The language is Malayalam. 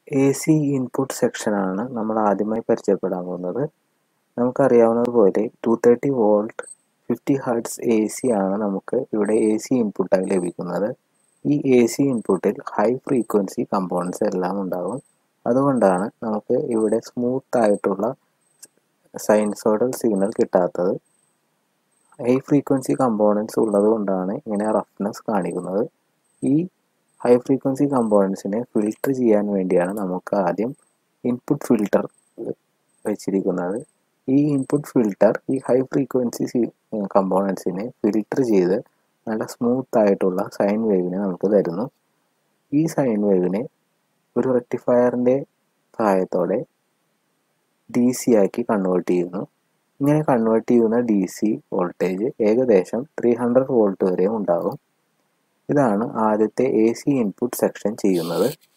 എ സി ഇൻപുട്ട് സെക്ഷനാണ് നമ്മൾ ആദ്യമായി പരിചയപ്പെടാൻ പോകുന്നത് നമുക്കറിയാവുന്നതുപോലെ two thirty volt fifty hertz A C ആണ് നമുക്ക് ഇവിടെ എ സി ഇൻപുട്ടായി ലഭിക്കുന്നത് ഈ എ സി ഇൻപുട്ടിൽ ഹൈ ഫ്രീക്വൻസി കമ്പോണൻസ് എല്ലാം ഉണ്ടാകും അതുകൊണ്ടാണ് നമുക്ക് ഇവിടെ സ്മൂത്ത് ആയിട്ടുള്ള സൈൻസോഡൽ സിഗ്നൽ കിട്ടാത്തത് ഹൈ ഫ്രീക്വൻസി കമ്പോണൻസ് ഉള്ളത് കൊണ്ടാണ് ഇങ്ങനെ റഫ്നെസ് കാണിക്കുന്നത് ഈ ഹൈ ഫ്രീക്വൻസി കമ്പോണൻസിനെ ഫിൽട്ടർ ചെയ്യാൻ വേണ്ടിയാണ് നമുക്ക് ആദ്യം ഇൻപുട്ട് ഫിൽട്ടർ വെച്ചിരിക്കുന്നത് ഈ ഇൻപുട്ട് ഫിൽട്ടർ ഈ ഹൈ ഫ്രീക്വൻസി കമ്പോണൻസിനെ ഫിൽട്ടർ ചെയ്ത് നല്ല സ്മൂത്ത് ആയിട്ടുള്ള സൈൻ വേവിനെ നമുക്ക് തരുന്നു ഈ സൈൻ വേവിനെ ഒരു റെക്ടിഫയറിൻ്റെ സഹായത്തോടെ ഡി സി ആക്കി കൺവേർട്ട് ചെയ്യുന്നു ഇങ്ങനെ കൺവേർട്ട് ചെയ്യുന്ന ഡി സി വോൾട്ടേജ് ഏകദേശം ത്രീ ഹൺഡ്രഡ് വോൾട്ട് വരെ ഉണ്ടാകും ഇതാണ് ആദ്യത്തെ എ സി ഇൻപുട്ട് സെക്ഷൻ ചെയ്യുന്നത്